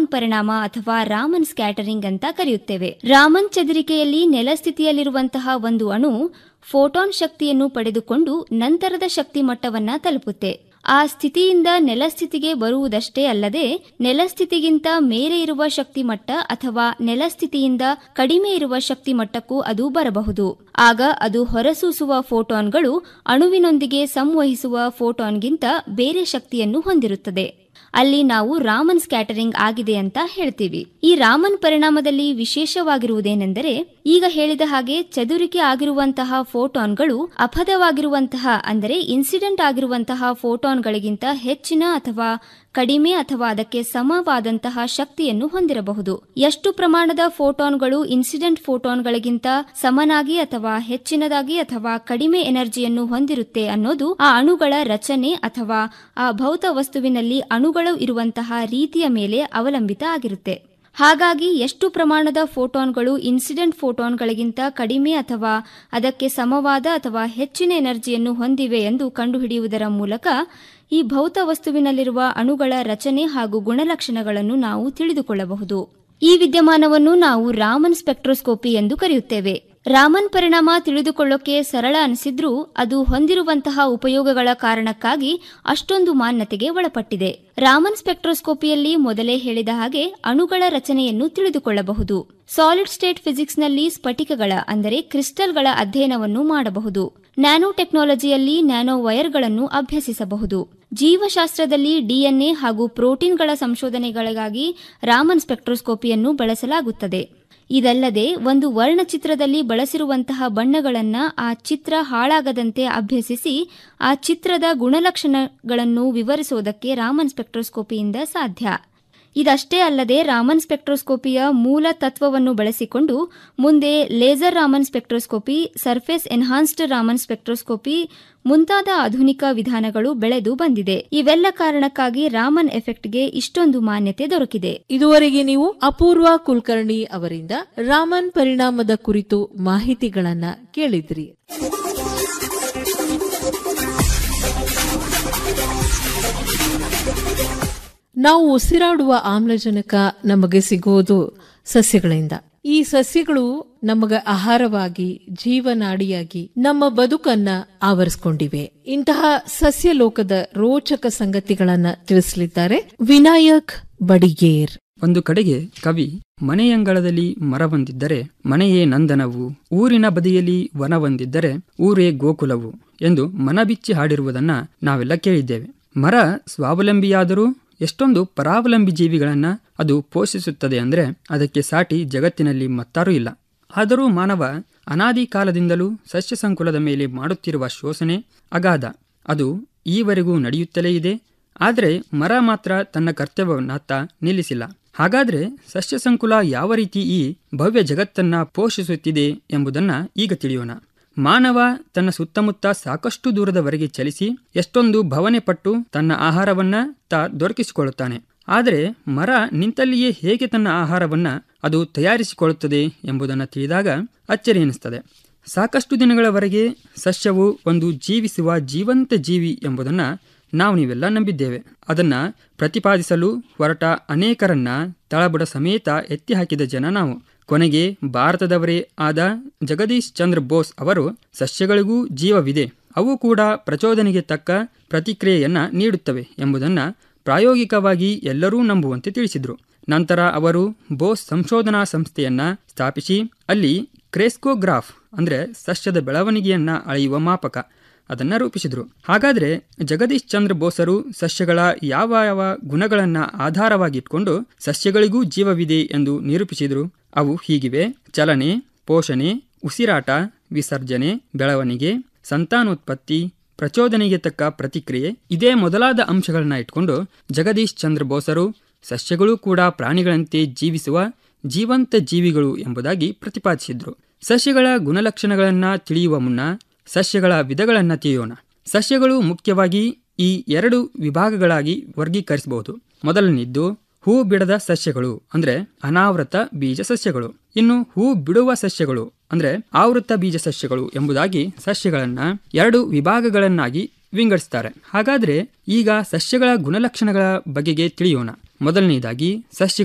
ರಾಮನ್ ಪರಿಣಾಮ ಅಥವಾ ರಾಮನ್ ಸ್ಕ್ಯಾಟರಿಂಗ್ ಅಂತ ಕರೆಯುತ್ತೇವೆ ರಾಮನ್ ಚದುರಿಕೆಯಲ್ಲಿ ನೆಲಸ್ಥಿತಿಯಲ್ಲಿರುವಂತಹ ಒಂದು ಅಣು ಫೋಟಾನ್ ಶಕ್ತಿಯನ್ನು ಪಡೆದುಕೊಂಡು ನಂತರದ ಶಕ್ತಿ ಮಟ್ಟವನ್ನ ತಲುಪುತ್ತೆ ಆ ಸ್ಥಿತಿಯಿಂದ ನೆಲಸ್ಥಿತಿಗೆ ಬರುವುದಷ್ಟೇ ಅಲ್ಲದೆ ನೆಲಸ್ಥಿತಿಗಿಂತ ಮೇಲೆ ಇರುವ ಶಕ್ತಿ ಮಟ್ಟ ಅಥವಾ ನೆಲಸ್ಥಿತಿಯಿಂದ ಕಡಿಮೆ ಇರುವ ಶಕ್ತಿ ಮಟ್ಟಕ್ಕೂ ಅದು ಬರಬಹುದು ಆಗ ಅದು ಹೊರಸೂಸುವ ಫೋಟಾನ್ಗಳು ಅಣುವಿನೊಂದಿಗೆ ಸಂವಹಿಸುವ ಫೋಟಾನ್ಗಿಂತ ಬೇರೆ ಶಕ್ತಿಯನ್ನು ಹೊಂದಿರುತ್ತದೆ ಅಲ್ಲಿ ನಾವು ರಾಮನ್ ಸ್ಕ್ಯಾಟರಿಂಗ್ ಆಗಿದೆ ಅಂತ ಹೇಳ್ತೀವಿ ಈ ರಾಮನ್ ಪರಿಣಾಮದಲ್ಲಿ ವಿಶೇಷವಾಗಿರುವುದೇನೆಂದರೆ ಈಗ ಹೇಳಿದ ಹಾಗೆ ಚದುರಿಕೆ ಆಗಿರುವಂತಹ ಫೋಟಾನ್ಗಳು ಅಪಧವಾಗಿರುವಂತಹ ಅಂದರೆ ಇನ್ಸಿಡೆಂಟ್ ಆಗಿರುವಂತಹ ಫೋಟಾನ್ಗಳಿಗಿಂತ ಹೆಚ್ಚಿನ ಅಥವಾ ಕಡಿಮೆ ಅಥವಾ ಅದಕ್ಕೆ ಸಮವಾದಂತಹ ಶಕ್ತಿಯನ್ನು ಹೊಂದಿರಬಹುದು ಎಷ್ಟು ಪ್ರಮಾಣದ ಫೋಟಾನ್ಗಳು ಇನ್ಸಿಡೆಂಟ್ ಫೋಟಾನ್ಗಳಿಗಿಂತ ಸಮನಾಗಿ ಅಥವಾ ಹೆಚ್ಚಿನದಾಗಿ ಅಥವಾ ಕಡಿಮೆ ಎನರ್ಜಿಯನ್ನು ಹೊಂದಿರುತ್ತೆ ಅನ್ನೋದು ಆ ಅಣುಗಳ ರಚನೆ ಅಥವಾ ಆ ಭೌತ ವಸ್ತುವಿನಲ್ಲಿ ಅಣುಗಳು ಇರುವಂತಹ ರೀತಿಯ ಮೇಲೆ ಅವಲಂಬಿತ ಆಗಿರುತ್ತೆ ಹಾಗಾಗಿ ಎಷ್ಟು ಪ್ರಮಾಣದ ಫೋಟಾನ್ಗಳು ಇನ್ಸಿಡೆಂಟ್ ಫೋಟಾನ್ಗಳಿಗಿಂತ ಕಡಿಮೆ ಅಥವಾ ಅದಕ್ಕೆ ಸಮವಾದ ಅಥವಾ ಹೆಚ್ಚಿನ ಎನರ್ಜಿಯನ್ನು ಹೊಂದಿವೆ ಎಂದು ಕಂಡುಹಿಡಿಯುವುದರ ಮೂಲಕ ಈ ಭೌತ ವಸ್ತುವಿನಲ್ಲಿರುವ ಅಣುಗಳ ರಚನೆ ಹಾಗೂ ಗುಣಲಕ್ಷಣಗಳನ್ನು ನಾವು ತಿಳಿದುಕೊಳ್ಳಬಹುದು ಈ ವಿದ್ಯಮಾನವನ್ನು ನಾವು ರಾಮನ್ ಸ್ಪೆಕ್ಟ್ರೋಸ್ಕೋಪಿ ಎಂದು ಕರೆಯುತ್ತೇವೆ ರಾಮನ್ ಪರಿಣಾಮ ತಿಳಿದುಕೊಳ್ಳೋಕೆ ಸರಳ ಅನಿಸಿದ್ರೂ ಅದು ಹೊಂದಿರುವಂತಹ ಉಪಯೋಗಗಳ ಕಾರಣಕ್ಕಾಗಿ ಅಷ್ಟೊಂದು ಮಾನ್ಯತೆಗೆ ಒಳಪಟ್ಟಿದೆ ರಾಮನ್ ಸ್ಪೆಕ್ಟ್ರೋಸ್ಕೋಪಿಯಲ್ಲಿ ಮೊದಲೇ ಹೇಳಿದ ಹಾಗೆ ಅಣುಗಳ ರಚನೆಯನ್ನು ತಿಳಿದುಕೊಳ್ಳಬಹುದು ಸಾಲಿಡ್ ಸ್ಟೇಟ್ ಫಿಸಿಕ್ಸ್ನಲ್ಲಿ ಸ್ಫಟಿಕಗಳ ಅಂದರೆ ಕ್ರಿಸ್ಟಲ್ಗಳ ಅಧ್ಯಯನವನ್ನು ಮಾಡಬಹುದು ನ್ಯಾನೋ ಟೆಕ್ನಾಲಜಿಯಲ್ಲಿ ನ್ಯಾನೋ ವೈರ್ಗಳನ್ನು ಅಭ್ಯಸಿಸಬಹುದು ಜೀವಶಾಸ್ತ್ರದಲ್ಲಿ ಡಿಎನ್ಎ ಹಾಗೂ ಪ್ರೋಟೀನ್ಗಳ ಸಂಶೋಧನೆಗಳಿಗಾಗಿ ರಾಮನ್ ಸ್ಪೆಕ್ಟ್ರೋಸ್ಕೋಪಿಯನ್ನು ಬಳಸಲಾಗುತ್ತದೆ ಇದಲ್ಲದೆ ಒಂದು ವರ್ಣಚಿತ್ರದಲ್ಲಿ ಬಳಸಿರುವಂತಹ ಬಣ್ಣಗಳನ್ನು ಆ ಚಿತ್ರ ಹಾಳಾಗದಂತೆ ಅಭ್ಯಸಿಸಿ ಆ ಚಿತ್ರದ ಗುಣಲಕ್ಷಣಗಳನ್ನು ವಿವರಿಸುವುದಕ್ಕೆ ರಾಮನ್ ಸ್ಪೆಕ್ಟ್ರೋಸ್ಕೋಪಿಯಿಂದ ಸಾಧ್ಯ ಇದಷ್ಟೇ ಅಲ್ಲದೆ ರಾಮನ್ ಸ್ಪೆಕ್ಟ್ರೋಸ್ಕೋಪಿಯ ಮೂಲ ತತ್ವವನ್ನು ಬಳಸಿಕೊಂಡು ಮುಂದೆ laser Raman spectroscopy surface enhanced Raman spectroscopy ಮುಂತಾದ ಆಧುನಿಕ ವಿಧಾನಗಳು ಬೆಳೆದು ಬಂದಿದೆ ಇವೆಲ್ಲ ಕಾರಣಕ್ಕಾಗಿ ರಾಮನ್ ಎಫೆಕ್ಟ್ಗೆ ಇಷ್ಟೊಂದು ಮಾನ್ಯತೆ ದೊರಕಿದೆ ಇದುವರೆಗೆ ನೀವು ಅಪೂರ್ವ ಕುಲಕರ್ಣಿ ಅವರಿಂದ ರಾಮನ್ ಪರಿಣಾಮದ ಕುರಿತು ಮಾಹಿತಿಗಳನ್ನ ಕೇಳಿದ್ರಿ ನಾವು ಉಸಿರಾಡುವ ಆಮ್ಲಜನಕ ನಮಗೆ ಸಿಗೋದು ಸಸ್ಯಗಳಿಂದ ಈ ಸಸ್ಯಗಳು ನಮಗ ಆಹಾರವಾಗಿ ಜೀವನಾಡಿಯಾಗಿ ನಮ್ಮ ಬದುಕನ್ನ ಆವರಿಸಿಕೊಂಡಿವೆ ಇಂತಹ ಸಸ್ಯ ಲೋಕದ ರೋಚಕ ಸಂಗತಿಗಳನ್ನ ತಿಳಿಸಲಿದ್ದಾರೆ ವಿನಾಯಕ್ ಬಡಿಗೇರ್ ಒಂದು ಕಡೆಗೆ ಕವಿ ಮನೆಯಂಗಳದಲ್ಲಿ ಮರವೊಂದಿದ್ದರೆ ಮನೆಯೇ ನಂದನವು ಊರಿನ ಬದಿಯಲ್ಲಿ ವನವೊಂದಿದ್ದರೆ ಊರೇ ಗೋಕುಲವು ಎಂದು ಮನಬಿಚ್ಚಿ ಹಾಡಿರುವುದನ್ನ ನಾವೆಲ್ಲ ಕೇಳಿದ್ದೇವೆ ಮರ ಸ್ವಾವಲಂಬಿಯಾದರೂ ಎಷ್ಟೊಂದು ಪರಾವಲಂಬಿ ಜೀವಿಗಳನ್ನ ಅದು ಪೋಷಿಸುತ್ತದೆ ಅಂದ್ರೆ ಅದಕ್ಕೆ ಸಾಟಿ ಜಗತ್ತಿನಲ್ಲಿ ಮತ್ತಾರೂ ಇಲ್ಲ ಆದರೂ ಮಾನವ ಅನಾದಿ ಕಾಲದಿಂದಲೂ ಸಸ್ಯ ಸಂಕುಲದ ಮೇಲೆ ಮಾಡುತ್ತಿರುವ ಶೋಷಣೆ ಅಗಾಧ ಅದು ಈವರೆಗೂ ನಡೆಯುತ್ತಲೇ ಇದೆ ಆದರೆ ಮರ ಮಾತ್ರ ತನ್ನ ಕರ್ತವ್ಯವನ್ನತ್ತ ನಿಲ್ಲಿಸಿಲ್ಲ ಹಾಗಾದ್ರೆ ಸಸ್ಯ ಸಂಕುಲ ಯಾವ ರೀತಿ ಈ ಭವ್ಯ ಜಗತ್ತನ್ನ ಪೋಷಿಸುತ್ತಿದೆ ಎಂಬುದನ್ನ ಈಗ ತಿಳಿಯೋಣ ಮಾನವ ತನ್ನ ಸುತ್ತಮುತ್ತ ಸಾಕಷ್ಟು ದೂರದವರೆಗೆ ಚಲಿಸಿ ಎಷ್ಟೊಂದು ಭವನೆ ಪಟ್ಟು ತನ್ನ ಆಹಾರವನ್ನ ತಾ ದೊರಕಿಸಿಕೊಳ್ಳುತ್ತಾನೆ ಆದರೆ ಮರ ನಿಂತಲ್ಲಿಯೇ ಹೇಗೆ ತನ್ನ ಆಹಾರವನ್ನ ಅದು ತಯಾರಿಸಿಕೊಳ್ಳುತ್ತದೆ ಎಂಬುದನ್ನು ತಿಳಿದಾಗ ಅಚ್ಚರಿ ಎನಿಸ್ತದೆ ಸಾಕಷ್ಟು ದಿನಗಳವರೆಗೆ ಸಸ್ಯವು ಒಂದು ಜೀವಿಸುವ ಜೀವಂತ ಜೀವಿ ಎಂಬುದನ್ನ ನಾವು ನೀವೆಲ್ಲ ನಂಬಿದ್ದೇವೆ ಅದನ್ನ ಪ್ರತಿಪಾದಿಸಲು ಹೊರಟ ಅನೇಕರನ್ನ ತಳಬುಡ ಸಮೇತ ಎತ್ತಿ ಹಾಕಿದ ಜನ ನಾವು ಕೊನೆಗೆ ಭಾರತದವರೇ ಆದ ಜಗದೀಶ್ ಚಂದ್ರ ಬೋಸ್ ಅವರು ಸಸ್ಯಗಳಿಗೂ ಜೀವವಿದೆ ಅವು ಕೂಡ ಪ್ರಚೋದನೆಗೆ ತಕ್ಕ ಪ್ರತಿಕ್ರಿಯೆಯನ್ನ ನೀಡುತ್ತವೆ ಎಂಬುದನ್ನು ಪ್ರಾಯೋಗಿಕವಾಗಿ ಎಲ್ಲರೂ ನಂಬುವಂತೆ ತಿಳಿಸಿದರು ನಂತರ ಅವರು ಬೋಸ್ ಸಂಶೋಧನಾ ಸಂಸ್ಥೆಯನ್ನ ಸ್ಥಾಪಿಸಿ ಅಲ್ಲಿ ಕ್ರೇಸ್ಕೋಗ್ರಾಫ್ ಅಂದ್ರೆ ಸಸ್ಯದ ಬೆಳವಣಿಗೆಯನ್ನ ಅಳೆಯುವ ಮಾಪಕ ಅದನ್ನ ರೂಪಿಸಿದರು ಹಾಗಾದ್ರೆ ಜಗದೀಶ್ ಚಂದ್ರ ಬೋಸರು ಸಸ್ಯಗಳ ಯಾವ ಯಾವ ಗುಣಗಳನ್ನ ಆಧಾರವಾಗಿಟ್ಕೊಂಡು ಸಸ್ಯಗಳಿಗೂ ಜೀವವಿದೆ ಎಂದು ನಿರೂಪಿಸಿದರು ಅವು ಹೀಗಿವೆ ಚಲನೆ ಪೋಷಣೆ ಉಸಿರಾಟ ವಿಸರ್ಜನೆ ಬೆಳವಣಿಗೆ ಸಂತಾನೋತ್ಪತ್ತಿ ಪ್ರಚೋದನೆಗೆ ತಕ್ಕ ಪ್ರತಿಕ್ರಿಯೆ ಇದೇ ಮೊದಲಾದ ಅಂಶಗಳನ್ನ ಇಟ್ಕೊಂಡು ಜಗದೀಶ್ ಚಂದ್ರ ಬೋಸರು ಸಸ್ಯಗಳು ಕೂಡ ಪ್ರಾಣಿಗಳಂತೆ ಜೀವಿಸುವ ಜೀವಂತ ಜೀವಿಗಳು ಎಂಬುದಾಗಿ ಪ್ರತಿಪಾದಿಸಿದ್ರು ಸಸ್ಯಗಳ ಗುಣಲಕ್ಷಣಗಳನ್ನ ತಿಳಿಯುವ ಮುನ್ನ ಸಸ್ಯಗಳ ವಿಧಗಳನ್ನ ತಿಳಿಯೋಣ ಸಸ್ಯಗಳು ಮುಖ್ಯವಾಗಿ ಈ ಎರಡು ವಿಭಾಗಗಳಾಗಿ ವರ್ಗೀಕರಿಸಬಹುದು ಮೊದಲನೇದ್ದು ಹೂ ಬಿಡದ ಸಸ್ಯಗಳು ಅಂದ್ರೆ ಅನಾವೃತ ಬೀಜ ಸಸ್ಯಗಳು ಇನ್ನು ಹೂ ಬಿಡುವ ಸಸ್ಯಗಳು ಅಂದ್ರೆ ಆವೃತ ಬೀಜ ಸಸ್ಯಗಳು ಎಂಬುದಾಗಿ ಸಸ್ಯಗಳನ್ನ ಎರಡು ವಿಭಾಗಗಳನ್ನಾಗಿ ವಿಂಗಡಿಸ್ತಾರೆ ಹಾಗಾದ್ರೆ ಈಗ ಸಸ್ಯಗಳ ಗುಣಲಕ್ಷಣಗಳ ಬಗೆಗೆ ತಿಳಿಯೋಣ ಮೊದಲನೇದಾಗಿ ಸಸ್ಯ